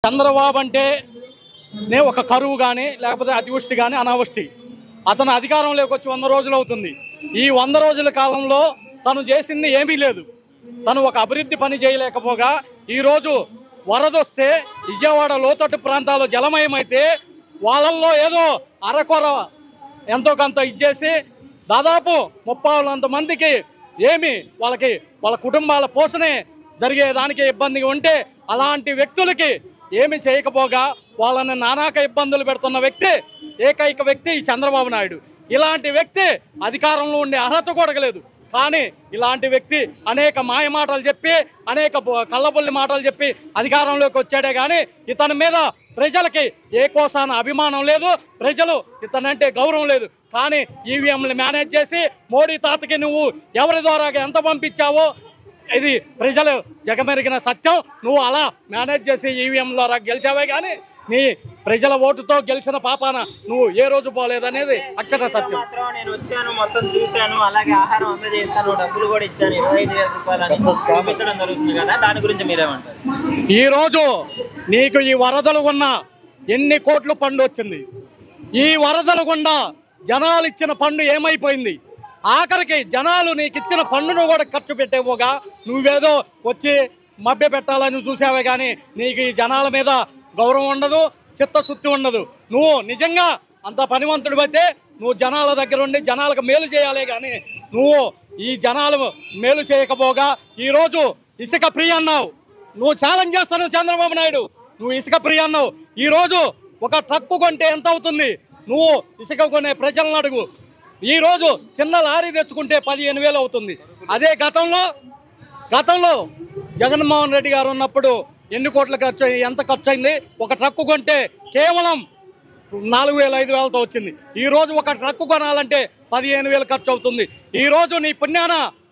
చంద్రబాబు అంటే నే ఒక కరువు కానీ లేకపోతే అతివృష్టి కానీ అనావృష్టి అతను అధికారంలోకి వచ్చి వంద రోజులు అవుతుంది ఈ వంద రోజుల కాలంలో తను చేసింది ఏమీ లేదు తను ఒక అభివృద్ధి పని చేయలేకపోగా ఈరోజు వరదొస్తే విజయవాడ లోతట్టు ప్రాంతాల్లో జలమయమైతే వాళ్ళల్లో ఏదో అరకొర ఎంతో కొంత ఇచ్చేసి దాదాపు ముప్పై అంత మందికి ఏమి వాళ్ళకి వాళ్ళ కుటుంబాల పోషణే జరిగే దానికి ఇబ్బందిగా ఉంటే అలాంటి వ్యక్తులకి ఏమి చేయకపోగా వాళ్ళని నానాక ఇబ్బందులు పెడుతున్న వ్యక్తి ఏకైక వ్యక్తి ఈ చంద్రబాబు నాయుడు ఇలాంటి వ్యక్తి అధికారంలో ఉండే అర్హత కూడా లేదు కానీ ఇలాంటి వ్యక్తి అనేక మాయ మాటలు చెప్పి అనేక బ- కళ్ళబొల్లి మాటలు చెప్పి అధికారంలోకి వచ్చాడే కానీ ఇతని మీద ప్రజలకి ఏ కోసాన అభిమానం లేదు ప్రజలు ఇతనంటే గౌరవం లేదు కానీ ఈవీఎంలు మేనేజ్ చేసి మోడీ తాతకి నువ్వు ఎవరి ద్వారా ఎంత పంపించావో ఇది ప్రజలు జగమెరిగిన సత్యం నువ్వు అలా మేనేజ్ చేసి ఈవీఎం ద్వారా గెలిచావే కానీ నీ ప్రజల ఓటుతో గెలిచిన పాపాన నువ్వు ఏ రోజు పోలేదనేది అక్షర సత్యం మాత్రం నేను వచ్చాను మొత్తం చూశాను అలాగే ఆహారం అందజేస్తాను డబ్బులు కూడా ఇచ్చాను ఇరవై ఐదు వేల రూపాయలని చూపించడం జరుగుతుంది కదా దాని గురించి మీరేమంటారు ఈరోజు నీకు ఈ వరదలు ఉన్న ఎన్ని కోట్లు పండు వచ్చింది ఈ వరదలు గుండా జనాలు ఇచ్చిన పండు ఏమైపోయింది ఆఖరికి జనాలు నీకు ఇచ్చిన పన్నును కూడా ఖర్చు పెట్టేపోగా నువ్వేదో వచ్చి మభ్య పెట్టాలని చూసావే కానీ నీకు ఈ జనాల మీద గౌరవం ఉండదు చిత్తశుద్ధి ఉండదు నువ్వు నిజంగా అంత పనివంతుడు అయితే నువ్వు జనాల దగ్గర ఉండి జనాలకు మేలు చేయాలి కానీ నువ్వు ఈ జనాలు మేలు చేయకపోగా ఈరోజు ఇసుక ప్రియ అన్నావు నువ్వు ఛాలెంజ్ చేస్తాను చంద్రబాబు నాయుడు నువ్వు ఇసుక ప్రియ అన్నావు ఈరోజు ఒక ట్రక్కు కొంటే ఎంత అవుతుంది నువ్వు ఇసుక కొనే ప్రజలను అడుగు ఈరోజు చిన్న లారీ తెచ్చుకుంటే పదిహేను వేలు అవుతుంది అదే గతంలో గతంలో జగన్మోహన్ రెడ్డి గారు ఉన్నప్పుడు ఎన్ని కోట్ల ఖర్చు అయ్యి- ఎంత ఖర్చు అయింది ఒక ట్రక్కు కొంటే కేవలం నాలుగు వేల ఐదు వేలతో వచ్చింది ఈ రోజు ఒక ట్రక్కు కొనాలంటే పదిహేను వేలు ఖర్చు అవుతుంది ఈ రోజు నీ పుణ్యాన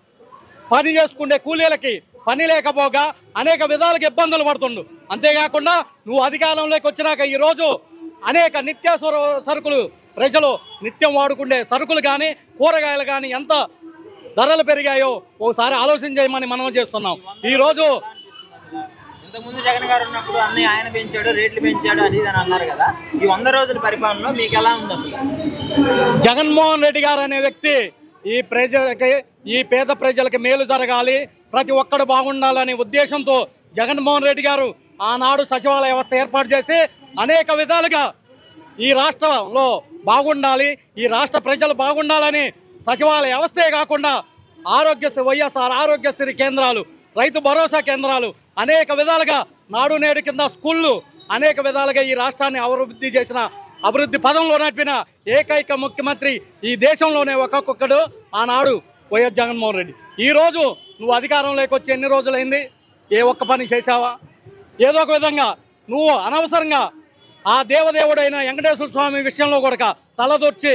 పని చేసుకునే కూలీలకి పని లేకపోగా అనేక విధాలుగా ఇబ్బందులు పడుతుండు అంతేకాకుండా నువ్వు అధికారంలోకి వచ్చినాక ఈరోజు అనేక నిత్యావసర సరుకులు ప్రజలు నిత్యం వాడుకునే సరుకులు కానీ కూరగాయలు కానీ ఎంత ధరలు పెరిగాయో ఒకసారి ఆలోచన చేయమని మనం చేస్తున్నాం ఈరోజు ఇంతకుముందు జగన్ గారు ఉన్నప్పుడు అన్ని ఆయన పెంచాడు రేట్లు పెంచాడు అది ఇది అని అన్నారు కదా ఈ వంద రోజుల పరిపాలనలో మీకు ఎలా ఉంది అసలు జగన్మోహన్ రెడ్డి గారు అనే వ్యక్తి ఈ ప్రజలకి ఈ పేద ప్రజలకి మేలు జరగాలి ప్రతి ఒక్కడు బాగుండాలనే ఉద్దేశంతో జగన్మోహన్ రెడ్డి గారు ఆనాడు సచివాలయ వ్యవస్థ ఏర్పాటు చేసి అనేక విధాలుగా ఈ రాష్ట్రంలో బాగుండాలి ఈ రాష్ట్ర ప్రజలు బాగుండాలని సచివాలయ వ్యవస్థే కాకుండా ఆరోగ్యశ్రీ వైఎస్ఆర్ ఆరోగ్యశ్రీ కేంద్రాలు రైతు భరోసా కేంద్రాలు అనేక విధాలుగా నాడు నేడు కింద స్కూళ్ళు అనేక విధాలుగా ఈ రాష్ట్రాన్ని అభివృద్ధి చేసిన అభివృద్ధి పదంలో నడిపిన ఏకైక ముఖ్యమంత్రి ఈ దేశంలోనే ఒక్కొక్కడు ఆనాడు వైఎస్ జగన్మోహన్ రెడ్డి ఈరోజు నువ్వు అధికారంలోకి వచ్చి ఎన్ని రోజులైంది ఏ ఒక్క పని చేశావా ఏదో ఒక విధంగా నువ్వు అనవసరంగా ఆ దేవదేవుడైన వెంకటేశ్వర స్వామి విషయంలో కూడా తలదొచ్చి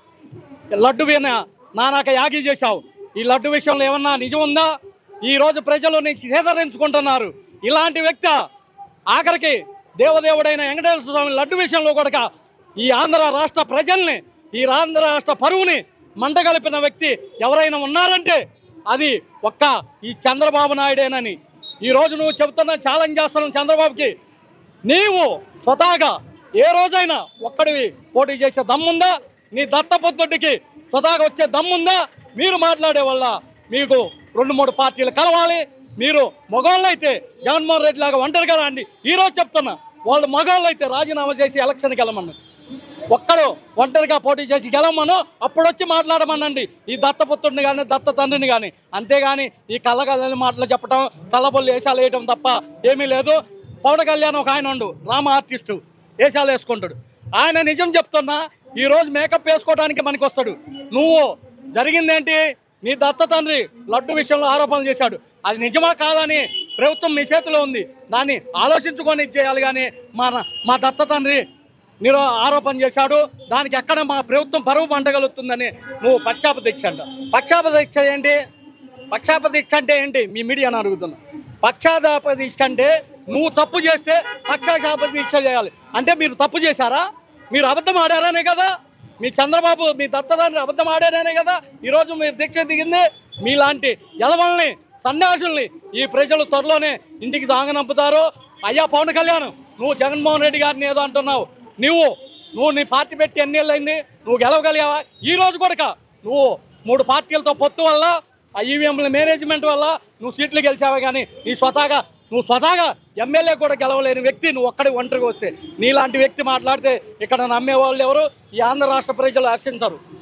లడ్డు మీద నానాక యాగి చేశావు ఈ లడ్డు విషయంలో ఏమన్నా నిజం ఉందా ఈ రోజు ప్రజలు నీ సేదరించుకుంటున్నారు ఇలాంటి వ్యక్తి ఆఖరికి దేవదేవుడైన వెంకటేశ్వర స్వామి లడ్డు విషయంలో కూడా ఈ ఆంధ్ర రాష్ట్ర ప్రజల్ని ఈ ఆంధ్ర రాష్ట్ర పరువుని మంటగలిపిన వ్యక్తి ఎవరైనా ఉన్నారంటే అది ఒక్క ఈ చంద్రబాబు నాయుడేనని ఈరోజు నువ్వు చెబుతున్న ఛాలెంజ్ చేస్తున్నావు చంద్రబాబుకి నీవు స్వతహాగా ఏ రోజైనా ఒక్కడివి పోటీ చేసే దమ్ముందా నీ దత్తపుత్రుడికి స్వతహాగా వచ్చే దమ్ముందా మీరు మాట్లాడే వల్ల మీకు రెండు మూడు పార్టీలు కలవాలి మీరు మగవాళ్ళు అయితే జగన్మోహన్ రెడ్డి లాగా ఒంటరిగా రండి ఈ రోజు చెప్తున్నా వాళ్ళు మగవాళ్ళు అయితే రాజీనామా చేసి ఎలక్షన్కి వెళ్ళమన్నారు ఒక్కడు ఒంటరిగా పోటీ చేసి గెలవమను అప్పుడు వచ్చి మాట్లాడమనండి ఈ దత్తపుత్రుడిని కానీ దత్త తండ్రిని కానీ అంతేగాని ఈ కళ్ళగల్లని మాటలు చెప్పడం కళ్ళబొల్లు వేషాలు వేయటం తప్ప ఏమీ లేదు పవన్ కళ్యాణ్ ఒక ఆయన ఉండు రామ ఆర్టిస్టు వేషాలు వేసుకుంటాడు ఆయన నిజం చెప్తున్నా ఈ రోజు మేకప్ వేసుకోవడానికి మనకి వస్తాడు నువ్వు జరిగిందేంటి నీ దత్త తండ్రి లడ్డు విషయంలో ఆరోపణలు చేశాడు అది నిజమా కాదని ప్రభుత్వం మీ చేతిలో ఉంది దాన్ని ఆలోచించుకొని చేయాలి కానీ మా మా దత్త తండ్రి మీరు ఆరోపణ చేశాడు దానికి ఎక్కడ మా ప్రభుత్వం పరువు పండగలుగుతుందని నువ్వు పక్షాప దీక్ష అంట పక్షాప దీక్ష ఏంటి పక్షాప దీక్ష అంటే ఏంటి మీ మీడియాను అడుగుతున్నా పక్షాదాప దీక్ష అంటే నువ్వు తప్పు చేస్తే పక్షాశాప దీక్ష చేయాలి అంటే మీరు తప్పు చేశారా మీరు అబద్ధం ఆడారనే కదా మీ చంద్రబాబు మీ దత్తదాన్ని అబద్ధం ఆడారనే కదా ఈరోజు మీరు దీక్ష దిగింది మీలాంటి యదవల్ని సన్యాసుల్ని ఈ ప్రజలు త్వరలోనే ఇంటికి సాగనంపుతారు అయ్యా పవన్ కళ్యాణ్ నువ్వు జగన్మోహన్ రెడ్డి గారిని ఏదో అంటున్నావు నువ్వు నువ్వు నీ పార్టీ పెట్టి ఎన్ని ఏళ్ళు అయింది నువ్వు గెలవగలిగావా ఈ రోజు కూడా నువ్వు మూడు పార్టీలతో పొత్తు వల్ల ఆ ఈవీఎంల మేనేజ్మెంట్ వల్ల నువ్వు సీట్లు గెలిచావా కానీ నీ స్వతహాగా నువ్వు స్వతహాగా ఎమ్మెల్యే కూడా గెలవలేని వ్యక్తి నువ్వు ఒక్కడి ఒంటరిగా వస్తే నీలాంటి వ్యక్తి మాట్లాడితే ఇక్కడ నమ్మే వాళ్ళు ఎవరు ఈ ఆంధ్ర రాష్ట్ర ప్రజలు హర్షించరు